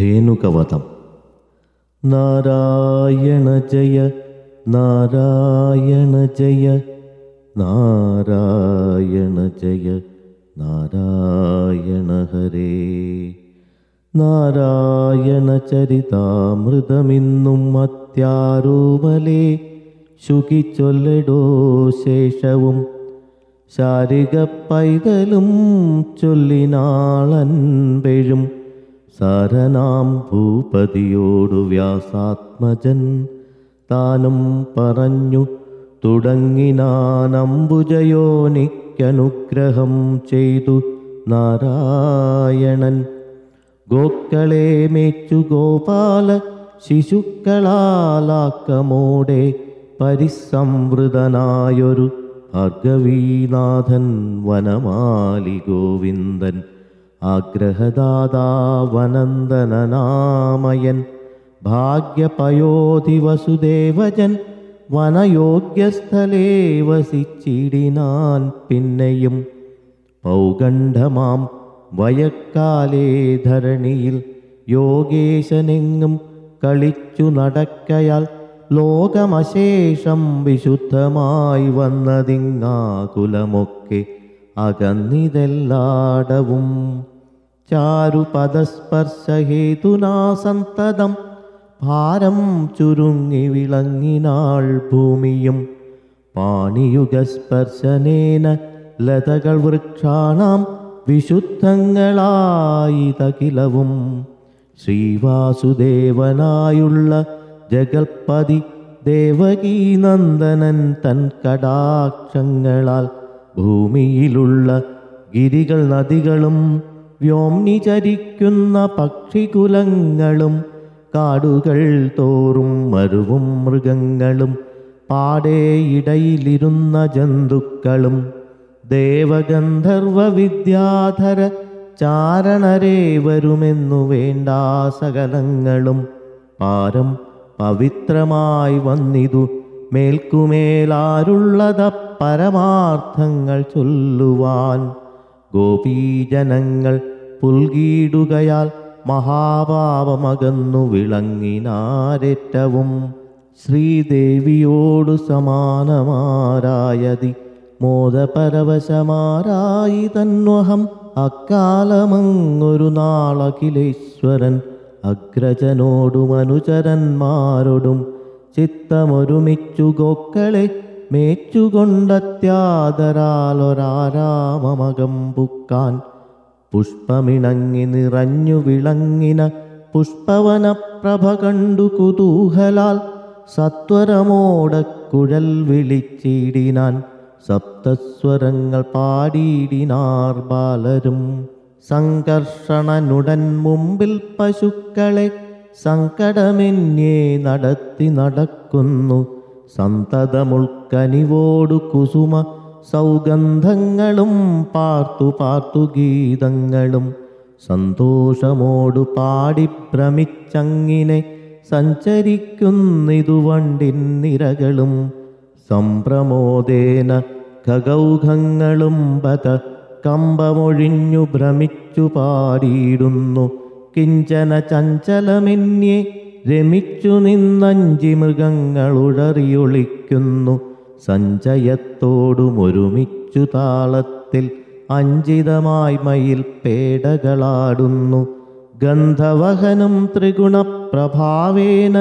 ധേനുകവധം നാരായണ ജയ നാരായണ ജയ നാരായണ ജയ നാരായണ ഹരേ നാരായണ ചരിതാമൃതമിന്നും അത്യാരൂമലേ ശുകിച്ചൊല്ലടോ ശേഷവും ശാരിക പൈതലും ചൊല്ലിനാളൻപെഴും സാരനാം ഭൂപതിയോടു വ്യാസാത്മജൻ താനും പറഞ്ഞു തുടങ്ങിനാനംബുജയോനിക്കനുഗ്രഹം ചെയ്തു നാരായണൻ ഗോക്കളെ മേച്ചു ഗോപാല ശിശുക്കളാലാക്കമോടെ പരിസംവൃതനായൊരു ഭാർഗവീനാഥൻ വനമാലി ഗോവിന്ദൻ ആഗ്രഹദാതാവനന്ദനനാമയൻ ഭാഗ്യപയോധി വസുദേവജൻ വനയോഗ്യസ്ഥലേ വസിച്ചിടിനാൻ പിന്നെയും പൗഗണ്ഡമാം വയക്കാലേ ധരണിയിൽ യോഗേശനെങ്ങും കളിച്ചു നടക്കയാൽ ലോകമശേഷം വിശുദ്ധമായി വന്നതിങ്ങാകുലമൊക്കെ അകന്നിതെല്ലാടവും ചാരുപദസ്പർശഹേതുനാ സന്തതം ഭാരം ചുരുങ്ങി വിളങ്ങിനാൾ ഭൂമിയും പാണിയുഗസ്പർശനേന ലതകൾ വൃക്ഷാണാം വിശുദ്ധങ്ങളായി തകിലവും ശ്രീവാസുദേവനായുള്ള ജഗൽപതി ദേവകീനന്ദനൻ തൻ കടാക്ഷങ്ങളാൽ ഭൂമിയിലുള്ള ഗിരികൾ നദികളും വ്യോംനി ചരിക്കുന്ന പക്ഷികുലങ്ങളും കാടുകൾ തോറും മരുവും മൃഗങ്ങളും പാടേയിടയിലിരുന്ന ജന്തുക്കളും ദേവഗന്ധർവ വിദ്യാധര ചാരണരേ വരുമെന്നു വേണ്ട സകലങ്ങളും പാരം പവിത്രമായി വന്നിതു മേൽക്കുമേലാരുള്ളത പരമാർത്ഥങ്ങൾ ചൊല്ലുവാൻ ഗോപീജനങ്ങൾ പുൽകീടുകയാൽ മഹാപാപമകന്നു വിളങ്ങിനാരേറ്റവും ശ്രീദേവിയോടു സമാനമാരായതി മോദപരവശമാരായി തന്വഹം അക്കാലമങ്ങൊരു നാളഖിലേശ്വരൻ അഗ്രജനോടും അനുചരന്മാരോടും ചിത്തമൊരുമിച്ചു ഗോക്കളെ മേച്ചുകൊണ്ടത്യാദരാലൊരാരാമമകം പുക്കാൻ പുഷ്പമിണങ്ങി നിറഞ്ഞു വിളങ്ങിന പുഷ്പവനപ്രഭ കണ്ടു കുതൂഹലാൽ സത്വരമോടക്കുഴൽ വിളിച്ചിടിനാൻ സപ്തസ്വരങ്ങൾ പാടിയിടിനാർ ബാലരും സംകർഷണനുടൻ മുമ്പിൽ പശുക്കളെ സങ്കടമെന്നേ നടത്തി നടക്കുന്നു സന്തതമുൾക്കനിവോടു കുസുമ സൗഗന്ധങ്ങളും പാർത്തു പാർത്തു ഗീതങ്ങളും സന്തോഷമോടു പാടി ഭ്രമിച്ചങ്ങിനെ സഞ്ചരിക്കുന്നിതു വണ്ടിൻ നിരകളും സംപ്രമോദേന ഖഗൗഘങ്ങളും ബത കമ്പമൊഴിഞ്ഞു ഭ്രമിച്ചു പാടിയിടുന്നു കിഞ്ചന ചഞ്ചലമെന്യേ രമിച്ചു നിന്നഞ്ചി മൃഗങ്ങളുഴറിയൊളിക്കുന്നു സഞ്ചയത്തോടുമൊരുമിച്ചു താളത്തിൽ അഞ്ചിതമായി മയിൽ പേടകളാടുന്നു ഗന്ധവഹനും ത്രിഗുണപ്രഭാവേന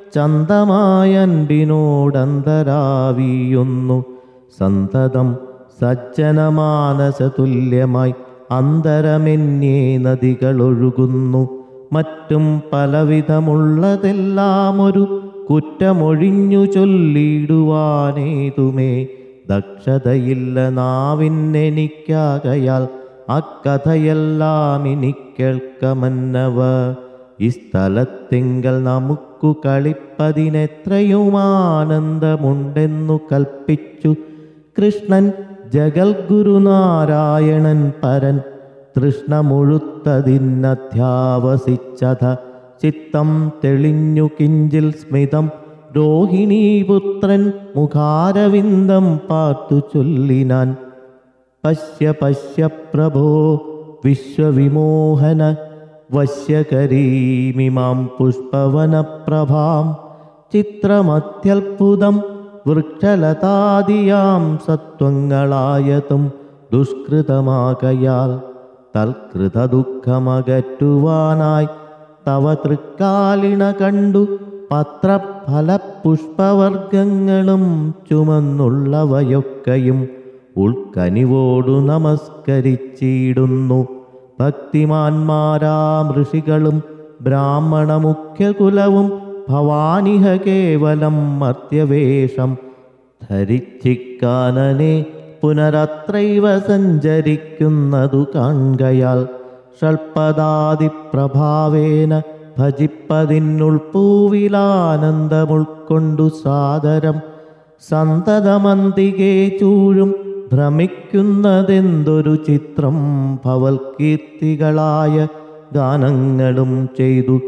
ചന്തമായൻപിനോടന്തരാവിയൊന്നു സന്തതം സജ്ജനമാനസതുല്യമായി അന്തരമെന്നേ നദികളൊഴുകുന്നു മറ്റും പലവിധമുള്ളതെല്ലാം ഒരു കുറ്റമൊഴിഞ്ഞു ചൊല്ലിടുവാനേതുമേ ദക്ഷതയില്ല നാവിന്നെനിക്കാകയാൽ അക്കഥയെല്ലാം ഇനി കേൾക്കമന്നവ ഈ സ്ഥലത്തിങ്കൽ നമുക്കു കളിപ്പതിനെത്രയും ആനന്ദമുണ്ടെന്നു കൽപ്പിച്ചു കൃഷ്ണൻ ജഗൽഗുരുനാരായണൻ പരൻ തൃഷ്ണമുഴുത്തതിന്നധ്യാവസിച്ചത ചിത്തം തെളിഞ്ഞു കിഞ്ചിൽ സ്മിതം രോഹിണീപുത്രൻ മുഖാരവിന്ദം പാർത്തു ചൊല്ലിനാൻ പശ്യ പശ്യ പ്രഭോ വിശ്വവിമോഹന വശ്യകരീമിമാം പുഷ്പവനപ്രഭാം ചിത്രമത്യത്ഭുതം വൃക്ഷലതാദിയാം സത്വങ്ങളായതും ദുഷ്കൃതമാകയാൽ തൽകൃത ദുഃഖമകറ്റുവാനായി തവ തൃക്കാലിണ കണ്ടു പത്രഫലപുഷ്പവർഗങ്ങളും ചുമന്നുള്ളവയൊക്കെയും ഉൾക്കനിവോടു നമസ്കരിച്ചിടുന്നു ഭക്തിമാന്മാരാം ഋഷികളും ബ്രാഹ്മണ മുഖ്യകുലവും ഭവാനിഹ കേവലം മർത്യവേഷം ധരിച്ചിക്കാനനെ പുനരത്രൈവ സഞ്ചരിക്കുന്നതു കാൺകയാൽ ഷൽപദാതിപ്രഭാവേന ഭജിപ്പതിനുൾപ്പൂവിലാനന്ദമുൾക്കൊണ്ടു സാദരം സന്തതമന്തികെ ചൂഴും ഭ്രമിക്കുന്നതെന്തൊരു ചിത്രം ഭവൽകീർത്തികളായ ഗാനങ്ങളും ചെയ്തു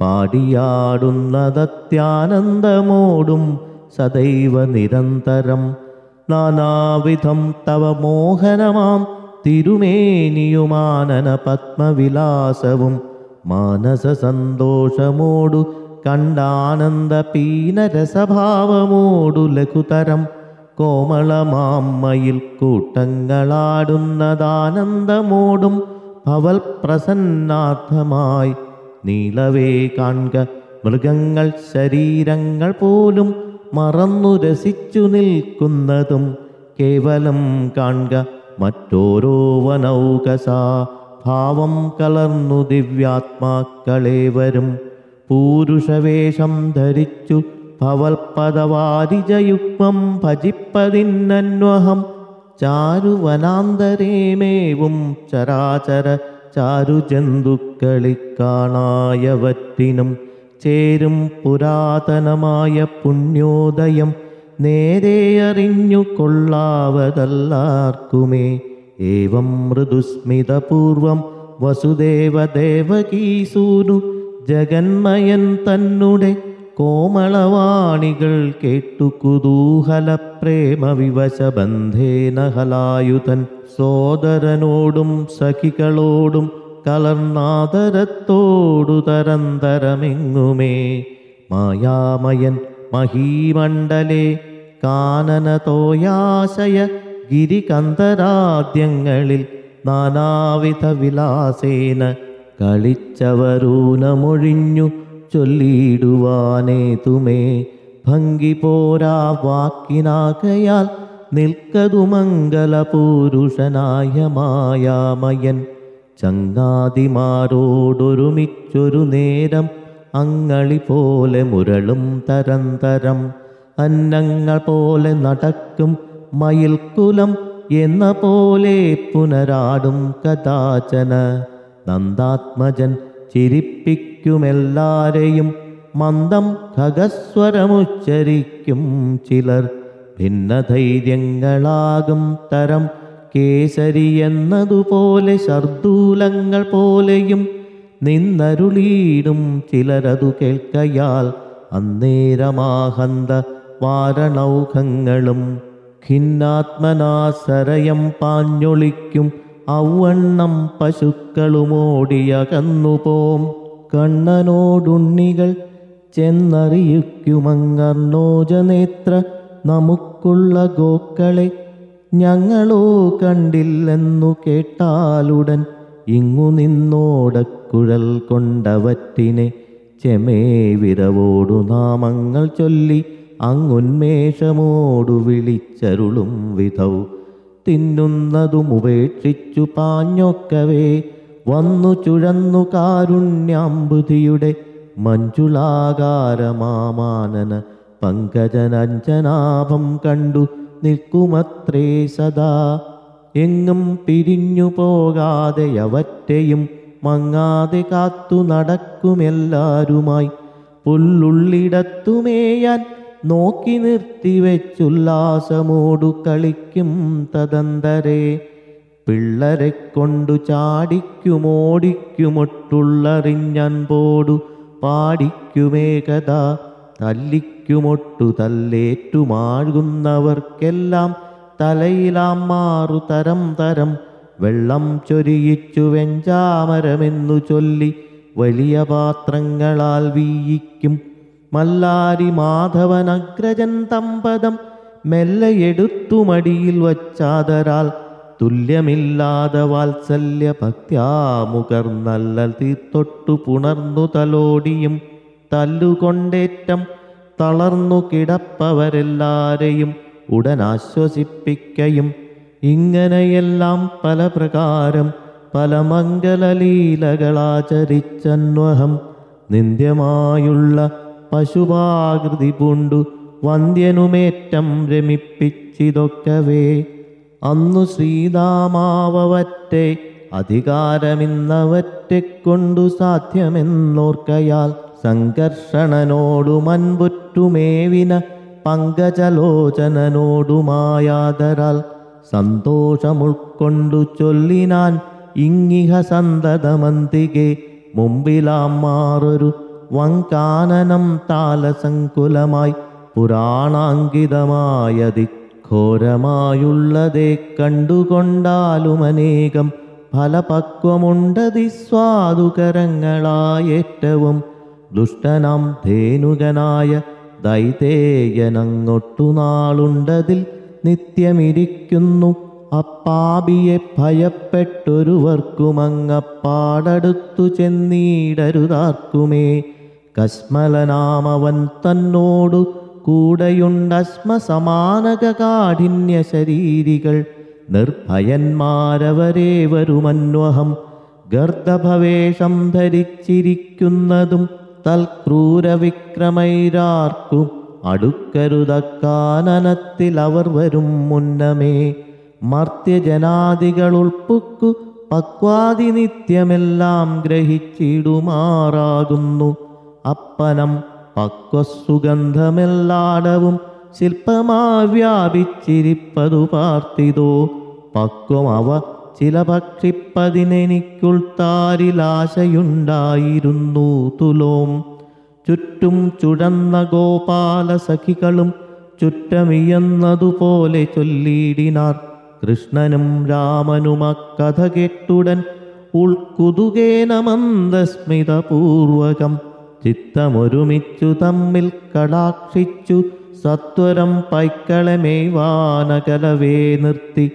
പാടിയാടുന്നതത്യാനന്ദമോടും സദൈവ നിരന്തരം നാനാവിധം തവ മോഹനമാം തിരുമേനിയുമാനന പത്മവിലാസവും മാനസ സന്തോഷമോടു കണ്ടാനന്ദ പീനരസഭാവമോടു ലഘുതരം കോമളമാമ്മയിൽ കൂട്ടങ്ങളാടുന്നതാനന്ദമോടും ഭവൽ പ്രസന്നാർത്ഥമായി നീളവേ കാൺക മൃഗങ്ങൾ ശരീരങ്ങൾ പോലും മറന്നു രസിച്ചു നിൽക്കുന്നതും കേവലം കാൺക മറ്റോരോ വനൗകസാ ഭാവം കലർന്നു ദിവ്യാത്മാക്കളേവരും പൂരുഷവേഷം ധരിച്ചു ഭവൽപദവാരിജയുഗ്മം ഭജിപ്പതിന്നന്വഹം ചാരുവനാന്തരേമേവും ചരാചര ചാരുജന്തുക്കളി കാണായവറ്റിനും ചേരും പുരാതനമായ പുണ്യോദയം നേരെ അറിഞ്ഞു കൊള്ളാവതല്ലാർക്കുമേ ഏവം മൃദുസ്മിതപൂർവം വസുദേവ ദേവകീസൂനു ജഗന്മയൻ തന്നുടെ കോമളവാണികൾ കേട്ടു കുതൂഹല പ്രേമ വിവശബന്ധേന ഹലായുധൻ സോദരനോടും സഖികളോടും കലർനാദരത്തോടു തരന്തരമെങ്ങുമേ മായാമയൻ മഹീമണ്ഡലേ കാനനതോയാശയ ഗിരികന്ധരാദ്യങ്ങളിൽ നാനാവിധ വിലാസേന കളിച്ചവരൂനമൊഴിഞ്ഞു ചൊല്ലിയിടുവാനേതുമേ ഭംഗി പോരാ വാക്കിനാകയാൽ നിൽക്കതു മംഗലപൂരുഷനായ മായാമയൻ ചങ്ങാതിമാരോടൊരുമിച്ചൊരു നേരം അങ്ങളി പോലെ മുരളും തരന്തരം അന്നങ്ങൾ പോലെ നടക്കും മയിൽക്കുലം എന്ന പോലെ പുനരാടും കഥാചന നന്ദാത്മജൻ ചിരിപ്പിക്കുമെല്ലാരെയും മന്ദം ഖഗസ്വരമുച്ചരിക്കും ചിലർ ഭിന്നധൈര്യങ്ങളാകും തരം കേസരി എന്നതുപോലെ ശർദൂലങ്ങൾ പോലെയും നിന്നരുളീടും ചിലരതു കേൾക്കയാൽ അന്നേരമാഹന്ത വാരണൗഖങ്ങളും ഖിന്നാത്മനാസരയം പാഞ്ഞൊളിക്കും ഔവണ്ണം പശുക്കളുമോടിയകന്നുപോം കണ്ണനോടുണ്ണികൾ ചെന്നറിയിക്കുമങ്ങർണോജനേത്ര നമുക്കുള്ള ഗോക്കളെ ഞങ്ങളോ കണ്ടില്ലെന്നു കേട്ടാലുടൻ ഇങ്ങു നിന്നോടക്കുഴൽ കൊണ്ടവറ്റിനെ ചെമേ വിരവോടു നാമങ്ങൾ ചൊല്ലി അങ്ങുന്മേഷമോടു വിളിച്ചരുളും വിധൗ തിന്നുന്നതും ഉപേക്ഷിച്ചു പാഞ്ഞൊക്കവേ വന്നു ചുഴന്നു കാരുണ്യാംബുധിയുടെ മഞ്ജുളാകാരമാമാനന പങ്കജനഞ്ജനാഭം കണ്ടു നിൽക്കുമത്രേ സദാ എങ്ങും പിരിഞ്ഞു പോകാതെ അവറ്റയും മങ്ങാതെ കാത്തു നടക്കുമെല്ലാരുമായി പുല്ലുള്ളിടത്തുമേയാൻ നോക്കി നിർത്തിവെച്ചുല്ലാസമോടു കളിക്കും തദന്തരെ പിള്ളരെ കൊണ്ടു ചാടിക്കുമോടിക്കുമൊട്ടുള്ളറിഞ്ഞൻപോടു പാടിക്കുമേകഥ തല്ലിക്കുമൊട്ടു തല്ലേറ്റുമാഴുന്നവർക്കെല്ലാം തലയിലാം മാറു തരം തരം വെള്ളം ചൊരിയിച്ചു വെഞ്ചാമരമെന്നു ചൊല്ലി വലിയ പാത്രങ്ങളാൽ വീയിക്കും മല്ലാരി മാധവനഗ്രജൻ തമ്പദം മെല്ലെ എടുത്തു മടിയിൽ വച്ചാതരാൽ തുല്യമില്ലാതെ വാത്സല്യ ഭക്ത്യാമുകർ നല്ല തീർത്തൊട്ടു പുണർന്നു തലോടിയും തല്ലുകൊണ്ടേറ്റം തളർന്നു കിടപ്പവരെല്ലാരെയും ഉടനാശ്വസിപ്പിക്കയും ഇങ്ങനെയെല്ലാം പല പ്രകാരം പല മംഗലലീലകളാചരിച്ചന്വഹം നിന്ദ്യമായുള്ള പശുപാകൃതി പൂണ്ടു വന്ധ്യനുമേറ്റം രമിപ്പിച്ചിതൊക്കവേ അന്നു ശ്രീതാമാവറ്റെ അധികാരമിന്നവറ്റെ കൊണ്ടു സാധ്യമെന്നോർക്കയാൽ സംഘർഷണനോടു മൻപുറ്റുമേവിന പങ്കജലോചനനോടുമായാതരാൽ സന്തോഷമുൾക്കൊണ്ടു ചൊല്ലിനാൻ ഇങ്ങിഹ സന്തതമന്തികെ മുമ്പിലാം മാറൊരു വങ്കാനനം താലസങ്കുലമായി പുരാണാങ്കിതമായതി ഘോരമായുള്ളതേ കണ്ടുകൊണ്ടാലുമനേകം ഫലപക്വമുണ്ടതി സ്വാദുകരങ്ങളായേറ്റവും ദുഷ്ടനാം ധേനുകനായ ദൈതേയനങ്ങൊട്ടു നാളുണ്ടതിൽ നിത്യമിരിക്കുന്നു അപ്പാപിയെ ഭയപ്പെട്ടൊരുവർക്കുമങ്ങപ്പാടടുത്തു ചെന്നീടരുതാർക്കുമേ കശ്മലനാമവൻ തന്നോടു കൂടെയുണ്ടശ്മ സമാനക കാഠിന്യ ശരീരികൾ നിർഭയന്മാരവരേ വരുമന്വഹം ഗർദഭവേഷം ധരിച്ചിരിക്കുന്നതും തൽക്രൂരവിക്രമൈരാർക്കും അടുക്കരുതക്കാനനത്തിൽ അവർ വരും മുന്നമേ മർത്യജനാദികൾ ഉൾപ്പുക്കു പക്വാതി നിത്യമെല്ലാം ഗ്രഹിച്ചിടുമാറാകുന്നു അപ്പനം പക്വസുഗന്ധമെല്ലാടവും ശില്പമായി വ്യാപിച്ചിരിപ്പതു പാർത്തിതോ പക്വം അവ ചില ഭക്ഷിപ്പതിനെനിക്കുൾത്താരിലാശയുണ്ടായിരുന്നു തുലോം ചുറ്റും ചുഴന്ന ഗോപാല സഖികളും ചുറ്റമിയെന്നതുപോലെ ചൊല്ലിയിടിനാർ കൃഷ്ണനും രാമനും അക്കഥ കെട്ടുടൻ ഉൾക്കുതുകേന മന്ദസ്മിതപൂർവകം ചിത്തമൊരുമിച്ചു തമ്മിൽ കടാക്ഷിച്ചു സത്വരം പൈക്കളെ മേവാനകലവേ നിർത്തി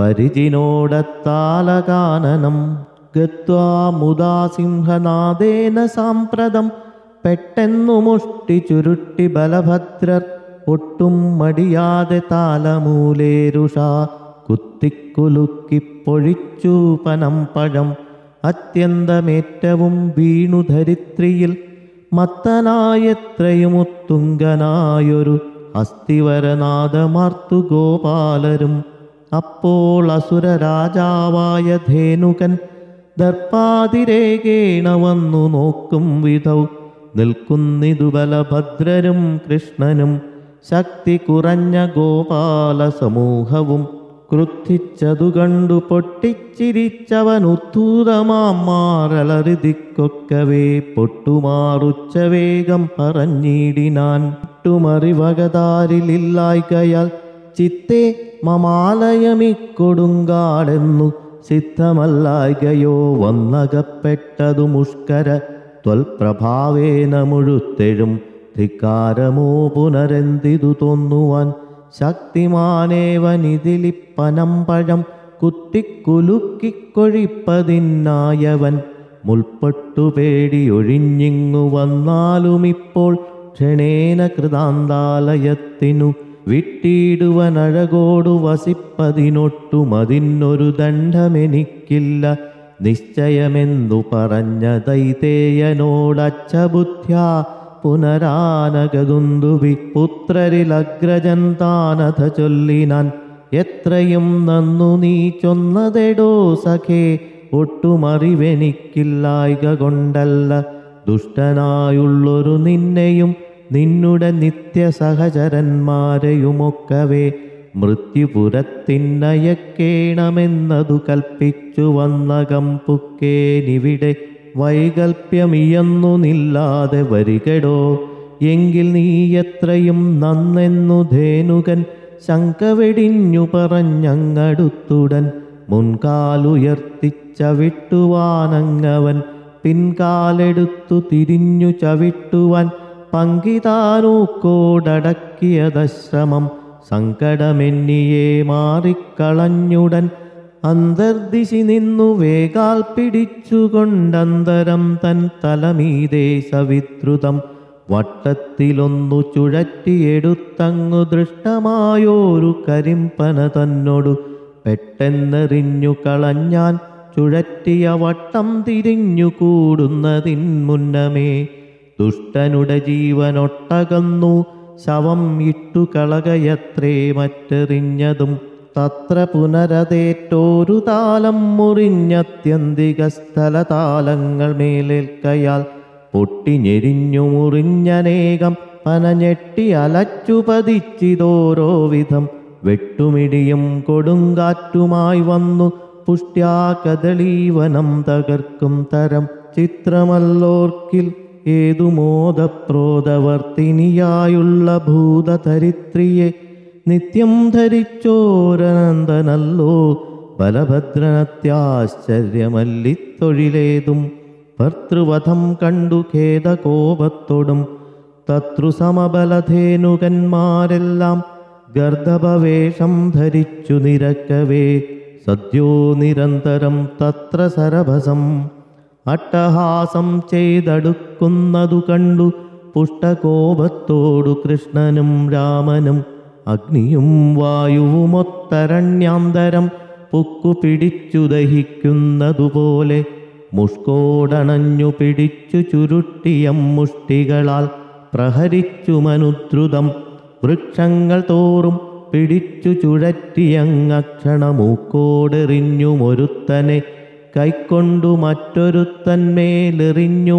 പരിചിനോടത്താലകാനനം ഗത്വാ മുദാ സിംഹനാദേന സാമ്പ്രതം പെട്ടെന്നു മുഷ്ടി ചുരുട്ടി ബലഭദ്രർ ഒട്ടും മടിയാതെ താലമൂലേരുഷ കുത്തിക്കുലുക്കിപ്പൊഴിച്ചു പനം പഴം അത്യന്തമേറ്റവും വീണു ധരിത്രിയിൽ മത്തനായെത്രയും ഉത്തുങ്കനായൊരു അസ്ഥിവരനാദമാർത്തു ഗോപാലരും അപ്പോൾ അസുര രാജാവായ ധേനുകൻ ദർപ്പാതിരേകേണ വന്നു നോക്കും വിധൗ നിൽക്കുന്നിതു ബലഭദ്രരും കൃഷ്ണനും ശക്തി കുറഞ്ഞ ഗോപാല സമൂഹവും ക്രുദ്ധിച്ചതു കണ്ടു പൊട്ടിച്ചിരിച്ചവൻ ഉത്തൂതമാറലറിതിക്കൊക്കവേ പൊട്ടുമാറുച്ച വേഗം പറഞ്ഞിടിനാൻ പൊട്ടുമറിവകതാരിലില്ലായ്കയാൽ ചിത്തേ മമാലയമിക്കൊടുങ്കാടെന്നു സിദ്ധമല്ലായ്കയോ വന്നകപ്പെട്ടതു മുഷ്കര ത്വൽപ്രഭാവേന മുഴുത്തെഴും ധിക്കാരമോ പുനരെന്തിതു തോന്നുവാൻ ശക്തിമാനേവനിതിലിപ്പനം പഴം കുത്തിക്കുലുക്കിക്കൊഴിപ്പതിനായവൻ മുൾപ്പെട്ടു പേടി ഒഴിഞ്ഞിങ്ങു വന്നാലും ഇപ്പോൾ ക്ഷണേന കൃതാന്താലയത്തിനു വിട്ടിടുവനഴകോടു വസിപ്പതിനൊട്ടും അതിനൊരു ദണ്ഡമെനിക്കില്ല നിശ്ചയമെന്നു പറഞ്ഞ ദൈതേയനോടച്ചബുദ്ധ്യാ പുനരാനകതുന്തുവി പുത്രരിലഗ്രജൻ താനഥ ചൊല്ലിനാൻ എത്രയും നന്നു നീ ചൊന്നതെടോ സഖേ ഒട്ടുമറിവെനിക്കില്ലായ്ക കൊണ്ടല്ല ദുഷ്ടനായുള്ളൊരു നിന്നെയും നിന്നുടെ നിത്യസഹചരന്മാരെയുമൊക്കവേ മൃത്യുപുരത്തിന്നയക്കേണമെന്നതു കൽപ്പിച്ചു വന്ന കമ്പുക്കേനിവിടെ വൈകൽപ്യമിയെന്നു നില്ലാതെ വരികടോ എങ്കിൽ നീ എത്രയും നന്നെന്നു ധേനുകൻ ശങ്ക വെടിഞ്ഞു പറഞ്ഞങ്ങടുത്തുടൻ മുൻകാലുയർത്തിച്ച വിട്ടുവാനങ്ങവൻ പിൻകാലെടുത്തു തിരിഞ്ഞു ചവിട്ടുവാൻ പങ്കിതാനൂക്കോടടക്കിയതശ്രമം സങ്കടമെന്നിയെ മാറിക്കളഞ്ഞുടൻ അന്തർദിശി നിന്നു വേഗാൽ പിടിച്ചുകൊണ്ടന്തരം തൻ തലമീതേ സവിദ്രുതം വട്ടത്തിലൊന്നു ചുഴറ്റിയെടുത്തങ്ങു ദൃഷ്ടമായോരു കരിമ്പന തന്നോടു പെട്ടെന്നെറിഞ്ഞു കളഞ്ഞാൻ ചുഴറ്റിയ വട്ടം തിരിഞ്ഞു കൂടുന്നതിൻ മുന്നമേ ദുഷ്ടനുടെ ജീവനൊട്ടകന്നു ശവം ഇട്ടു കളകയത്രേ മറ്റെറിഞ്ഞതും തത്ര പുനരതേറ്റോരു താലം മുറിഞ്ഞത്യന്തിക സ്ഥലതാലങ്ങൾ മേലേൽക്കയാൽ പൊട്ടിഞ്ഞെരിഞ്ഞു മുറിഞ്ഞനേകം പനഞ്ഞെട്ടി അലച്ചു പതിച്ചിതോരോ വിധം വെട്ടുമിടിയും കൊടുങ്കാറ്റുമായി വന്നു പുഷ്ട്യാ കദളീവനം തകർക്കും തരം ചിത്രമല്ലോർക്കിൽ ഏതു മോദപ്രോതവർത്തിനിയായുള്ള ഭൂതധരിത്രിയെ നിത്യം ധരിച്ചോരനന്ദനല്ലോ ബലഭദ്രനത്യാശ്ചര്യമല്ലിത്തൊഴിലേതും ഭർത്തൃവധം കണ്ടു ഖേദകോപത്തോടും തത്രുസമബലധേനുകന്മാരെല്ലാം ഗർദഭവേഷം ധരിച്ചു നിരക്കവേ സദ്യോ നിരന്തരം തത്ര സരഭസം അട്ടഹാസം ചെയ്തടുക്കുന്നതു കണ്ടു പുഷ്ടകോപത്തോടു കൃഷ്ണനും രാമനും അഗ്നിയും വായുവുമൊത്തരണ്യാന്തരം പൊക്കു പിടിച്ചു ദഹിക്കുന്നതുപോലെ മുഷ്കോടണഞ്ഞു പിടിച്ചു ചുരുട്ടിയം മുഷ്ടികളാൽ പ്രഹരിച്ചു മനുദ്രുതം വൃക്ഷങ്ങൾ തോറും പിടിച്ചു ചുഴറ്റിയങ്ങക്ഷണമൂക്കോടെറിഞ്ഞുമൊരുത്തനെ കൈക്കൊണ്ടു മറ്റൊരുത്തന്മേലെറിഞ്ഞു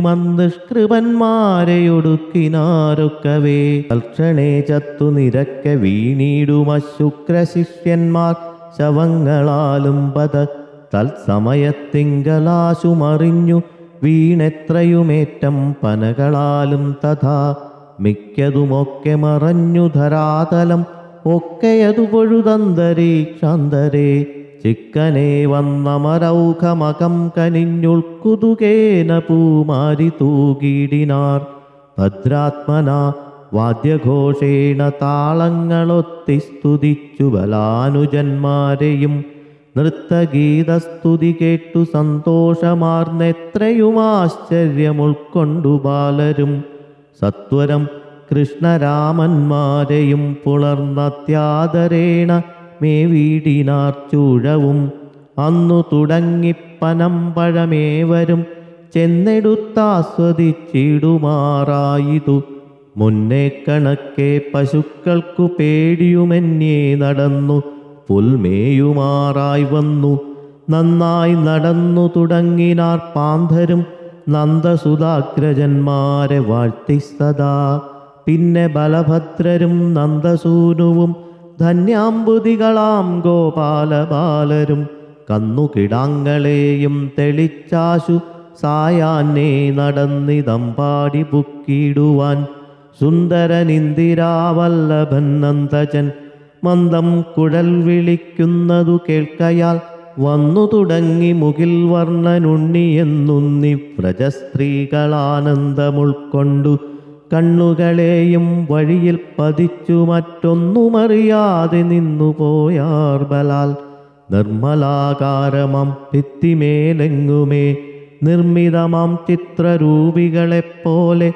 മന്ദഷ്കൃപന്മാരെയൊടുക്കിനാരൊക്കവേ തൽക്ഷണേ ചത്തു നിരക്ക വീണീടുമശുക്രശിഷ്യന്മാർ ശവങ്ങളാലും പത തത്സമയത്തിങ്കലാശു മറിഞ്ഞു വീണെത്രയുമേറ്റം പനകളാലും തഥാ മിക്കതുമൊക്കെ മറഞ്ഞു ധരാതലം ഒക്കെയതു പൊഴുതന്തരീക്ഷാന്തരേ ചിക്കനെ വന്നമരൗഖമകം കനിഞ്ഞുൾക്കുതുകേന പൂമാരി തൂകിടിനാർ ഭദ്രാത്മന വാദ്യഘോഷേണ താളങ്ങളൊത്തി സ്തുതിച്ചു ബലാനുജന്മാരെയും നൃത്തഗീതസ്തുതി കേട്ടു സന്തോഷമാർന്നെത്രയും ആശ്ചര്യമുൾക്കൊണ്ടു ബാലരും സത്വരം കൃഷ്ണരാമന്മാരെയും പുലർന്നത്യാദരേണ മേ വീടിനാർ ചൂഴവും അന്നു തുടങ്ങിപ്പനമ്പഴമേവരും ചെന്നെടുത്താസ്വദിച്ചിടുമാറായിതു മുന്നേ കണക്കെ പശുക്കൾക്കു പേടിയുമെന്നേ നടന്നു പുൽമേയുമാറായി വന്നു നന്നായി നടന്നു തുടങ്ങിനാർ പാന്തരും നന്ദസുതാഗ്രജന്മാരെ വാഴ്ത്തി സദാ പിന്നെ ബലഭദ്രരും നന്ദസൂനുവും ധന്യാംബുതികളാം ഗോപാലബാലരും കന്നുകിടാങ്ങളെയും തെളിച്ചാശു സായാന്നേ നടന്നിതം പാടി ബുക്കിടുവാൻ സുന്ദരനിന്ദിരാവല്ലഭൻ നന്ദജൻ മന്ദം കുഴൽ വിളിക്കുന്നതു കേൾക്കയാൽ വന്നു തുടങ്ങി മുകിൽ വർണ്ണനുണ്ണി എന്നുന്നി വ്രജസ്ത്രീകളാനന്ദമുൾക്കൊണ്ടു കണ്ണുകളെയും വഴിയിൽ പതിച്ചു മറ്റൊന്നുമറിയാതെ നിന്നുപോയാർ ബലാൽ നിർമ്മലാകാരമം ഭിത്തിമേലെങ്ങുമേ നിർമ്മിതമാം ചിത്രരൂപികളെപ്പോലെ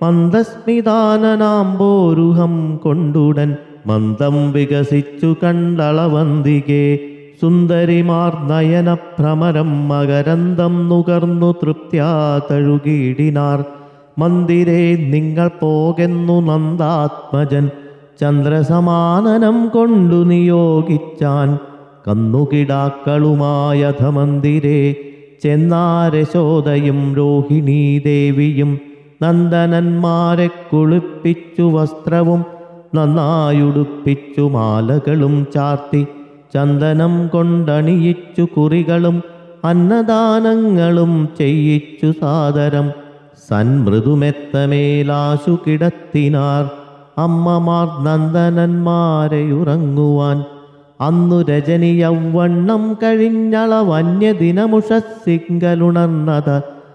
മന്ദസ്മിതാനനാംബോരുഹം കൊണ്ടുടൻ മന്ദം വികസിച്ചു കണ്ടളവന്തികെ സുന്ദരിമാർ നയനഭ്രമരം മകരന്തം നുകർന്നു തൃപ്ത്യാ തഴുകിയിടിനാർ മന്ദിരേ നിങ്ങൾ പോകെന്നു നന്ദാത്മജൻ ചന്ദ്രസമാനനം കൊണ്ടു നിയോഗിച്ചാൻ കന്നുകിടാക്കളുമായഥ മന്ദിരേ ചെന്നാരശോദയും രോഹിണീ ദേവിയും നന്ദനന്മാരെ കുളിപ്പിച്ചു വസ്ത്രവും നന്നായുടുപ്പിച്ചു മാലകളും ചാർത്തി ചന്ദനം കൊണ്ടണിയിച്ചു കുറികളും അന്നദാനങ്ങളും ചെയ്യിച്ചു സാദരം സന്മൃദുമെത്തമേലാശു കിടത്തിനാർ അമ്മമാർ നന്ദനന്മാരെ ഉറങ്ങുവാൻ അന്നു രജനി യൗവണ്ണം കഴിഞ്ഞള വന്യദിനമുഷസിങ്കലുണർന്നത്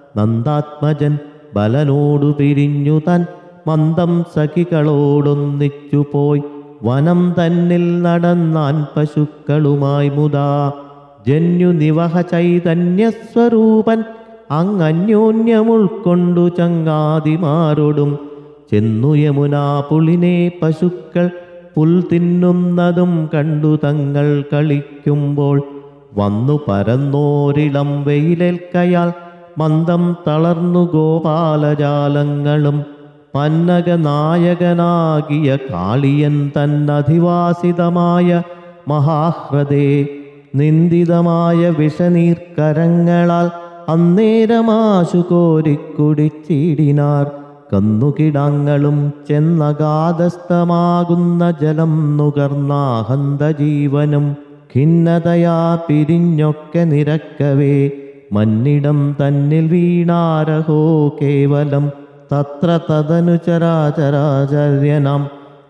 നന്ദാത്മജൻ ബലനോടു പിരിഞ്ഞു താൻ മന്ദം സഖികളോടൊന്നിച്ചു പോയി വനം തന്നിൽ നടന്നാൻ പശുക്കളുമായി മുതാ ജന്യു നിവഹ ചൈതന്യസ്വരൂപൻ അങ്ങന്യോന്യമുൾക്കൊണ്ടു ചങ്ങാതിമാരോടും ചെന്നു യമുനാ പുളിനെ പശുക്കൾ പുൽ തിന്നുന്നതും കണ്ടു തങ്ങൾ കളിക്കുമ്പോൾ വന്നു പരന്നോരിളം വെയിലേൽക്കയാൽ മന്ദം തളർന്നു ഗോപാലജാലങ്ങളും പന്നക നായകനാകിയ കാളിയൻ തന്നധിവാസിതമായ മഹാഹ്രദേ നിന്ദിതമായ വിഷനീർക്കരങ്ങളാൽ അന്നേരമാശു കോരിക്കുടിച്ചിടിനാർ കന്നുകിടാങ്ങളും ചെന്നഗാധസ്ഥമാകുന്ന ജലം നുകർന്നാഹന്ത ജീവനും ഖിന്നതയാ പിരിഞ്ഞൊക്കെ നിരക്കവേ മന്നിടം തന്നിൽ വീണാരഹോ കേവലം തത്ര തദനു ചരാചരാചര്യനാം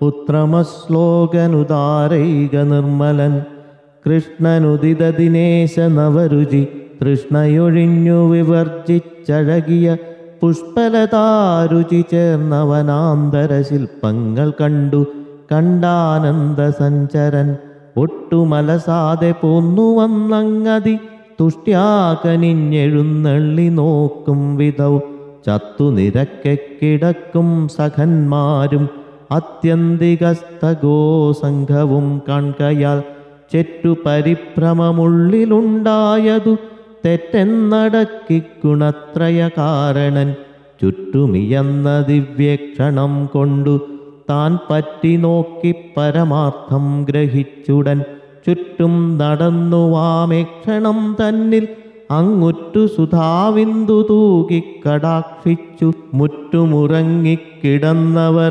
പുത്രമശ്ലോകനുദാരൈക നിർമ്മലൻ കൃഷ്ണനുദിത ദിനേശ നവരുചി തൃഷ്ണയൊഴിഞ്ഞു വിവർജിച്ചഴകിയ പുഷ്പലതാരുചി ചേർന്നവനാന്തര ശില്പങ്ങൾ കണ്ടു കണ്ടാനന്ദ സഞ്ചരൻ ഒട്ടുമലസാതെ പോന്നുവന്നങ്ങതി തുഷ്ട്യാകനിഞ്ഞെഴുന്നള്ളി നോക്കും വിധൗ ചത്തു നിരക്കെ കിടക്കും സഖന്മാരും അത്യന്തികസ്തഗോ സംഘവും കാൺകയാൽ ചെറ്റു പരിഭ്രമമുള്ളിലുണ്ടായതു തെറ്റെന്നടക്കി ഗുണത്രയ കാരണൻ ചുറ്റുമിയന്ന ദിവ്യക്ഷണം കൊണ്ടു താൻ പറ്റി നോക്കി പരമാർത്ഥം ഗ്രഹിച്ചുടൻ ചുറ്റും നടന്നു വാമേക്ഷണം തന്നിൽ അങ്ങുറ്റു സുധാവിന്ദു തൂകി കടാക്ഷിച്ചു മുറ്റുമുറങ്ങിക്കിടന്നവർ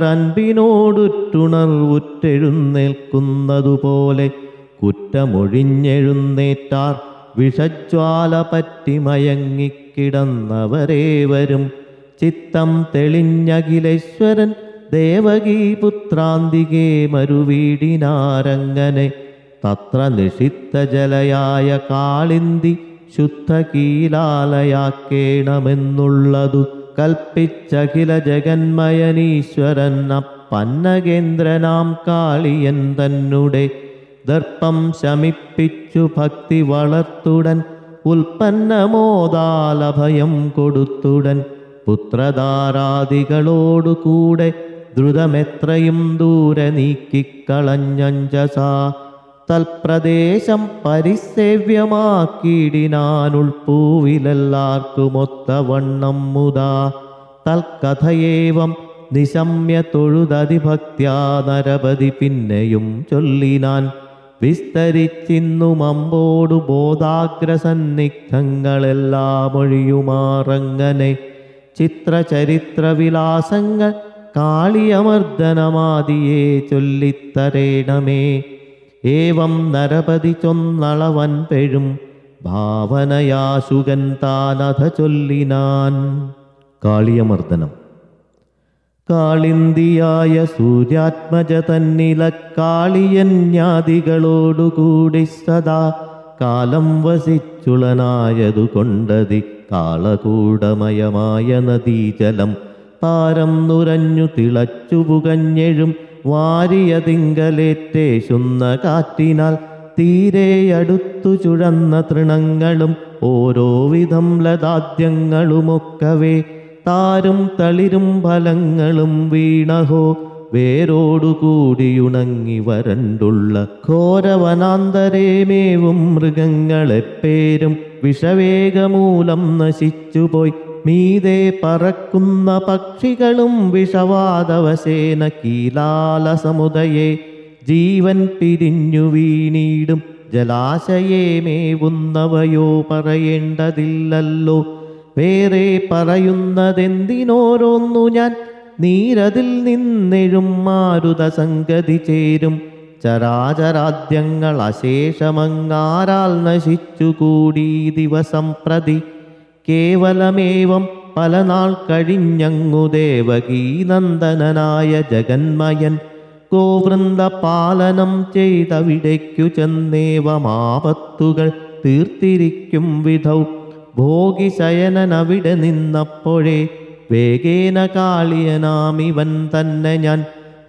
അൻപിനോടുറ്റുണർവുറ്റെഴുന്നേൽക്കുന്നതുപോലെ കുറ്റമൊഴിഞ്ഞെഴുന്നേറ്റാർ വിഷജ്വാല പറ്റി മയങ്ങിക്കിടന്നവരേവരും ചിത്തം തെളിഞ്ഞഖിലേശ്വരൻ ദേവകീ പുത്രാന്തികേ മരുവീടിനാരങ്ങനെ തത്ര നിഷിത്ത ജലയായ കാളിന്തി ശുദ്ധ കീലാലയാക്കേണമെന്നുള്ളതു കൽപ്പിച്ചഖില ജഗന്മയനീശ്വരൻ അപ്പന്നകേന്ദ്രനാം കാളിയൻ തന്നെ ദർപ്പം ശമിപ്പിച്ചു ഭക്തി വളർത്തുടൻ ഉൽപ്പന്നമോദാലഭയം കൊടുത്തുടൻ പുത്രധാരാദികളോടുകൂടെ ദ്രുതമെത്രയും ദൂരെ നീക്കിക്കളഞ്ഞഞ്ചസാ തൽപ്രദേശം പരിസേവ്യമാക്കിയിടിനാനുൾപ്പൂവിലെല്ലാർക്കുമൊത്തവണ്ണം മുതാ തൽക്കഥയേവം നിശമ്യ തൊഴുതതിഭക്ത്യാ നരപതി പിന്നെയും ചൊല്ലിനാൻ വിസ്തരിച്ചിന്നും അമ്പോടു ബോധാഗ്രസന്നിഗ്ധങ്ങളെല്ലാം ഒഴിയുമാറങ്ങനെ ചിത്രചരിത്രവിലാസങ്ങൾ കാളിയമർദ്ദനമാദിയെ ചൊല്ലിത്തരേണമേ ഏവം നരപതി ചൊന്നളവൻ പെഴും ഭാവനയാശുകൻ താനഥ ചൊല്ലിനാൻ കാളിയമർദ്ദനം കാളിന്തിയായ സൂര്യാത്മജ തന്നില കാളിയന്യാദികളോടുകൂടി സദാ കാലം വസിച്ചുളനായതു കൊണ്ടതി കാളകൂടമയമായ നദീജലം പാരം നുരഞ്ഞു തിളച്ചു പുകഞ്ഞെഴും വാരിയതിങ്കലേറ്റേശുന്ന കാറ്റിനാൽ തീരെ അടുത്തു ചുഴന്ന തൃണങ്ങളും ഓരോ വിധം ലതാദ്യങ്ങളുമൊക്കവേ താരും തളിരും ഫലങ്ങളും വീണഹോ വേരോടുകൂടിയുണങ്ങി വരണ്ടുള്ള ഘോരവനാന്തരേമേവും മൃഗങ്ങളെപ്പേരും വിഷവേഗമൂലം നശിച്ചുപോയി മീതെ പറക്കുന്ന പക്ഷികളും വിഷവാദവശേന കീലാലസമുദയെ ജീവൻ പിരിഞ്ഞു വീണീടും ജലാശയേ മേവുന്നവയോ പറയേണ്ടതില്ലല്ലോ വേറെ പറയുന്നതെന്തിനോരോന്നു ഞാൻ നീരതിൽ നിന്നെഴും മാരുത സംഗതി ചേരും ചരാചരാദ്യങ്ങൾ അശേഷമങ്ങാരാൽ നശിച്ചുകൂടി ദിവസം പ്രതി കേവലമേവം പല നാൾ കഴിഞ്ഞങ്ങു ദേവകീ നന്ദനനായ ജഗന്മയൻ ഗോവൃന്ദ പാലനം ചെയ്തവിടേക്കു ചെന്നേവമാപത്തുകൾ തീർത്തിരിക്കും വിധൗ ഭോഗിശയനൻ അവിടെ നിന്നപ്പോഴേ വേഗേന കാളിയനാമിവൻ തന്നെ ഞാൻ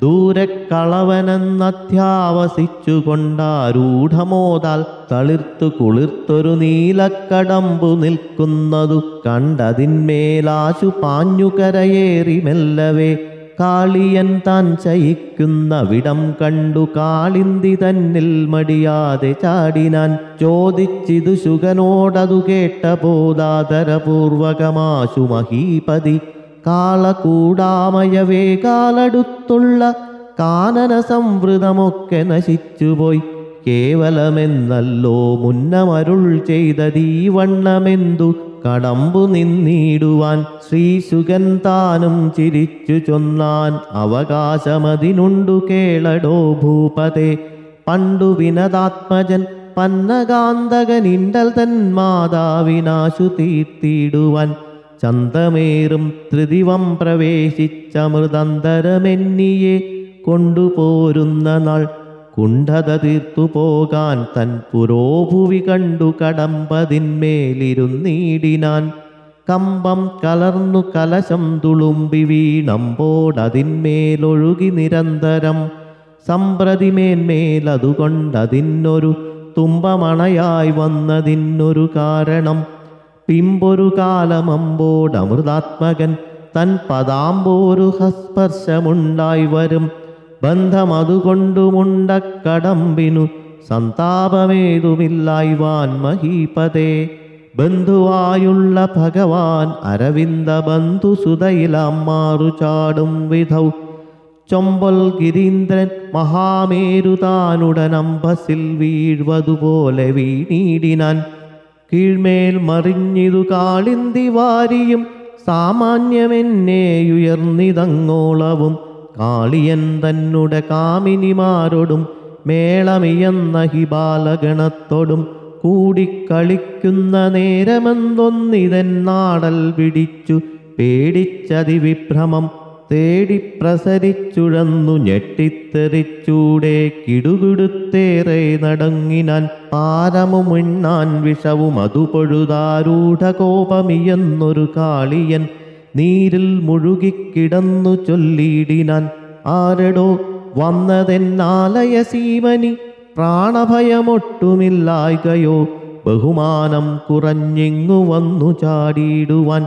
ദൂരക്കളവനെന്നധ്യാവസിച്ചു കൊണ്ടാരൂഢമോതാൽ തളിർത്തു കുളിർത്തൊരു നീലക്കടമ്പു നിൽക്കുന്നതു കണ്ടതിന്മേലാശു പാഞ്ഞു കരയേറി മെല്ലവേ കാളിയൻ താൻ ചയിക്കുന്ന വിടം കണ്ടു കാളിന്തി തന്നിൽ മടിയാതെ ചാടിനാൻ ചോദിച്ചിതു ശുഗനോടതു കേട്ട ബോധാതരപൂർവകമാശു മഹീപതി കാളകൂടാമയവേ കാലടുത്തുള്ള കാനന സംവൃതമൊക്കെ നശിച്ചുപോയി കേവലമെന്നല്ലോ മുന്നമരുൾ ചെയ്തതീവണ്ണമെന്തു കടമ്പു നിന്നിടുവാൻ ശ്രീശുഗൻ താനും ചിരിച്ചു ചൊന്നാൻ അവകാശമതിനുണ്ടു കേളടോ ഭൂപതേ പണ്ടു വിനതാത്മജൻ പന്നകാന്തകനിണ്ടൽ തൻ മാതാവിനാശു തീർത്തിടുവാൻ ചന്തമേറും ത്രിദിവം പ്രവേശിച്ചമൃതന്തരമെന്നിയെ കൊണ്ടുപോരുന്ന നാൾ കുണ്ഠത തീർത്തു പോകാൻ തൻ പുരോഭുവി കണ്ടു കടമ്പതിന്മേലിരുന്നീടിനാൻ കമ്പം കലർന്നു കലശം തുളുമ്പി വീണമ്പോടതിന്മേലൊഴുകി നിരന്തരം സമ്പ്രതിമേന്മേലതുകൊണ്ടതിനൊരു തുമ്പമണയായി വന്നതിനൊരു കാരണം പിമ്പൊരു കാലമമ്പോടമൃതാത്മകൻ തൻ പദാമ്പോരു ഹസ്പർശമുണ്ടായി വരും ബന്ധമതുകൊണ്ടുമുണ്ടക്കടമ്പിനു സന്താപമേതുമില്ലായ്വാൻ മഹീപതേ ബന്ധുവായുള്ള ഭഗവാൻ അരവിന്ദ ബന്ധുസുതയിലാം മാറു ചാടും വിധൗ ചൊമ്പൽ ഗിരീന്ദ്രൻ മഹാമേരുതാനുടനമ്പസിൽ വീഴ്വതുപോലെ വീണീടിനാൻ കീഴ്മേൽ മറിഞ്ഞിതു കാളിന്തി വാരിയും സാമാന്യമെന്നേയുയർന്നിതങ്ങോളവും കാളിയൻ തന്നുടെ കാമിനിമാരോടും മേളമിയെന്ന ഹിബാലഗണത്തോടും കൂടിക്കളിക്കുന്ന നേരമെന്തൊന്നിതെന്നാടൽ പിടിച്ചു പേടിച്ചതിവിഭ്രമം തേടി പ്രസരിച്ചുഴന്നു ഞെട്ടിത്തെറിച്ചൂടെ കിടുകിടുത്തേറെ നടങ്ങിനാൻ പാരമുമിണ്ണാൻ വിഷവും അതു പൊഴുതാരൂഢകോപമിയെന്നൊരു കാളിയൻ നീരിൽ മുഴുകിക്കിടന്നു ചൊല്ലിയിടിനാൻ ആരടോ വന്നതെന്നാലയ സീമനി പ്രാണഭയമൊട്ടുമില്ലായ്കയോ ബഹുമാനം കുറഞ്ഞിങ്ങു വന്നു ചാടിയിടുവാൻ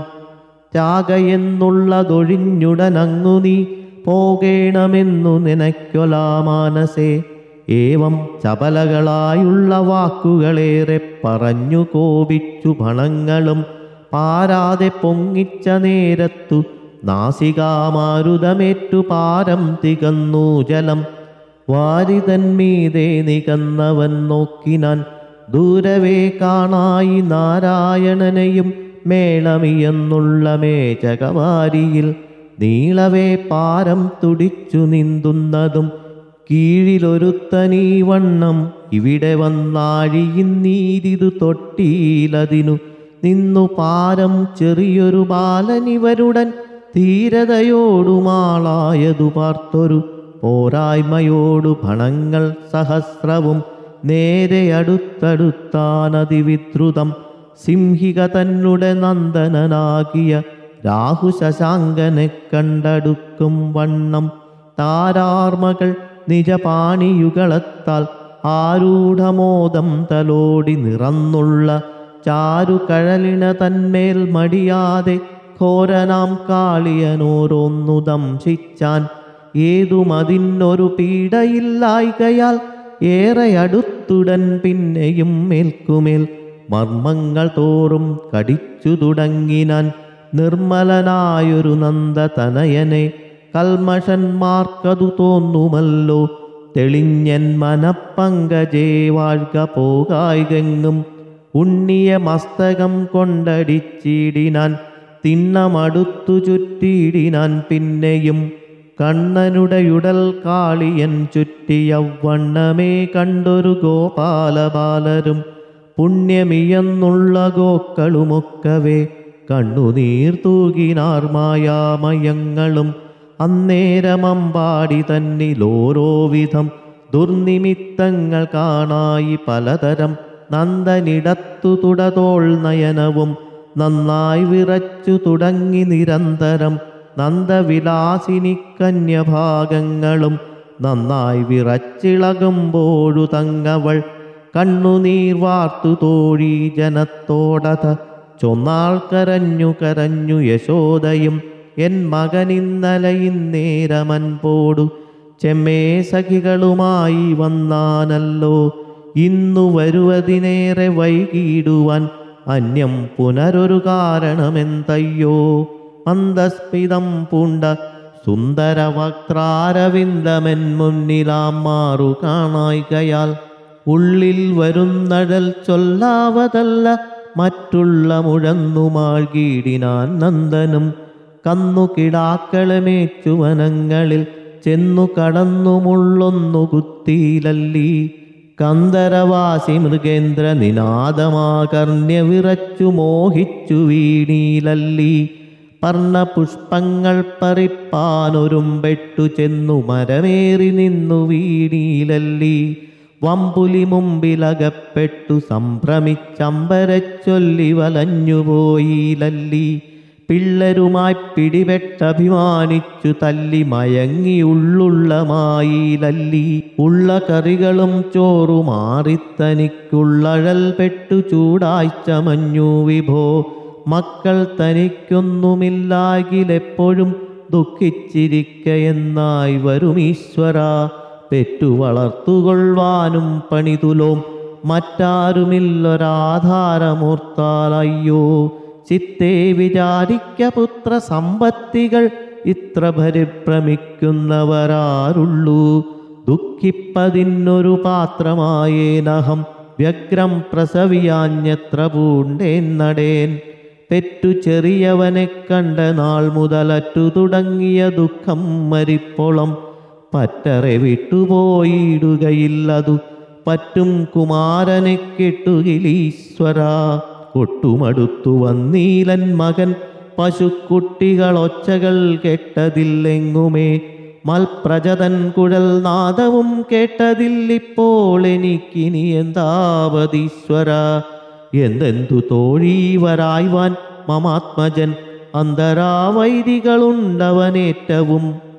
ചാകയെന്നുള്ളതൊഴിഞ്ഞുടനങ്ങു നീ പോകേണമെന്നു നിനക്കൊലാ മാനസേ ഏവം ചപലകളായുള്ള വാക്കുകളേറെ പറഞ്ഞു കോപിച്ചു ഭണങ്ങളും പാരാതെ പൊങ്ങിച്ച നേരത്തു നാസികാമാരുതമേറ്റു പാരം തികന്നു ജലം വാരിതന്മീതെ നികന്നവൻ നോക്കിനാൻ ദൂരവേ കാണായി നാരായണനെയും മേളമിയെന്നുള്ള മേചകവാരിയിൽ നീളവേ പാരം തുടിച്ചു നിന്തുന്നതും കീഴിലൊരുത്തനീ വണ്ണം ഇവിടെ വന്നാഴിയിന്നീരിതു തൊട്ടിയിലതിനു നിന്നു പാരം ചെറിയൊരു ബാലനിവരുടൻ ധീരതയോടുമാളായതു പാർത്തൊരു പോരായ്മയോടു ഭണങ്ങൾ സഹസ്രവും നേരെ അടുത്തടുത്താനതിവിദ്രുതം സിംഹിക തന്നുടെ നന്ദനനാകിയ രാഹു ശശാങ്കനെ കണ്ടടുക്കും വണ്ണം താരാർമകൾ നിജപാണിയുകളത്താൽ ആരൂഢമോദം തലോടി നിറന്നുള്ള ചാരുകഴലിണ തന്മേൽ മടിയാതെ ഘോരനാം കാളിയനോരോന്നു ദംശിച്ചാൻ ഏതുമതിനൊരു പീഡയില്ലായ്കയാൽ ഏറെ അടുത്തുടൻ പിന്നെയും മേൽക്കുമേൽ മർമ്മങ്ങൾ തോറും കടിച്ചു തുടങ്ങിനാൻ നിർമ്മലനായൊരു നന്ദതനയനെ കൽമഷന്മാർക്കതു തോന്നുമല്ലോ തെളിഞ്ഞൻ മനപ്പങ്കജേ വാഴ്ക പോകായികെങ്ങും ഉണ്ണിയ മസ്തകം കൊണ്ടടിച്ചിടിനാൻ തിണ്ണമടുത്തു ചുറ്റിയിടിനാൻ പിന്നെയും കണ്ണനുടെയുടൽ കാളിയൻ ചുറ്റിയവണ്ണമേ കണ്ടൊരു ഗോപാലബാലരും പുണ്യമിയെന്നുള്ള ഗോക്കളുമൊക്കവേ കണ്ണുനീർ തൂകിനാർ മായാമയങ്ങളും അന്നേരമമ്പാടി തന്നിലോരോ വിധം ദുർനിമിത്തങ്ങൾ കാണായി പലതരം നന്ദനിടത്തു തുടതോൾ നയനവും നന്നായി വിറച്ചു തുടങ്ങി നിരന്തരം നന്ദവിലാസിനി കന്യഭാഗങ്ങളും നന്നായി വിറച്ചിളകുമ്പോഴു തങ്ങവൾ കണ്ണുനീർ വാർത്തു തോഴി ജനത്തോടത ചൊന്നാൾ കരഞ്ഞു കരഞ്ഞു യശോദയും എൻ മകനിന്നലെ ഇന്നേരമൻപോടു ചെമ്മേ സഖികളുമായി വന്നാനല്ലോ ഇന്നു വരുവതിനേറെ വൈകിടുവാൻ അന്യം പുനരൊരു കാരണമെന്തയ്യോ മന്ദസ്മിതം പൂണ്ട സുന്ദരവക്രാരവിന്ദമെൻ മുന്നിലാം മാറു കാണായികയാൽ ഉള്ളിൽ വരുന്നഴൽ ചൊല്ലാവതല്ല മറ്റുള്ള മുഴന്നുമാഴ്കീടിനാൻ നന്ദനും കന്നു കിടാക്കളെ മേച്ചുവനങ്ങളിൽ ചെന്നു കടന്നു മുള്ളൊന്നു കുത്തിയിലല്ലി കന്ദരവാസി മൃഗേന്ദ്ര നിനാദമാകർണ്യ വിറച്ചു മോഹിച്ചു വീണീലല്ലി പർണപുഷ്പങ്ങൾ പറിപ്പാനൊരുമ്പെട്ടു ചെന്നു മരമേറി നിന്നു വീണീലല്ലി വമ്പുലി മുമ്പിലകപ്പെട്ടു സംഭ്രമിച്ചമ്പരച്ചൊല്ലി വലഞ്ഞുപോയിലല്ലി പിള്ളരുമായി പിടിപെട്ടഭിമാനിച്ചു തല്ലി മയങ്ങിയുള്ളുള്ളമായിലല്ലി ഉള്ള കറികളും ചോറു മാറിത്തനിക്കുള്ളഴൽ പെട്ടു ചൂടായി ചമഞ്ഞു വിഭോ മക്കൾ തനിക്കൊന്നുമില്ലാകിലെപ്പോഴും ദുഃഖിച്ചിരിക്കയെന്നായി വരും ഈശ്വര പെറ്റു വളർത്തുകൊള്ളുവാനും പണിതുലോം മറ്റാരുമില്ലൊരാധാരമോർത്താലയ്യോ ചിത്തേ വിചാരിക്ക പുത്ര സമ്പത്തികൾ ഇത്ര ഭരിഭ്രമിക്കുന്നവരാരുള്ളൂ ദുഃഖിപ്പതിന്നൊരു പാത്രമായേനഹം വ്യഗ്രം പ്രസവിയാഞ്ഞത്ര പൂണ്ടേന്നടേൻ പെറ്റു ചെറിയവനെ കണ്ട നാൾ മുതലറ്റു തുടങ്ങിയ ദുഃഖം മരിപ്പോളം പറ്ററെ വിട്ടുപോയിടുകയില്ലതു പറ്റും കുമാരനെ കെട്ടുകിലീശ്വര ഒട്ടുമടുത്തു വന്നീലൻ മകൻ പശുക്കുട്ടികളൊച്ചകൾ കേട്ടതില്ലെങ്ങുമേ മൽപ്രജതൻ കുഴൽ നാദവും കേട്ടതില്ലിപ്പോൾ എനിക്കിനി എന്താവതീശ്വര എന്തെന്തു തോഴീവരായ്വാൻ മമാത്മജൻ അന്തരാവൈദികളുണ്ടവനേറ്റവും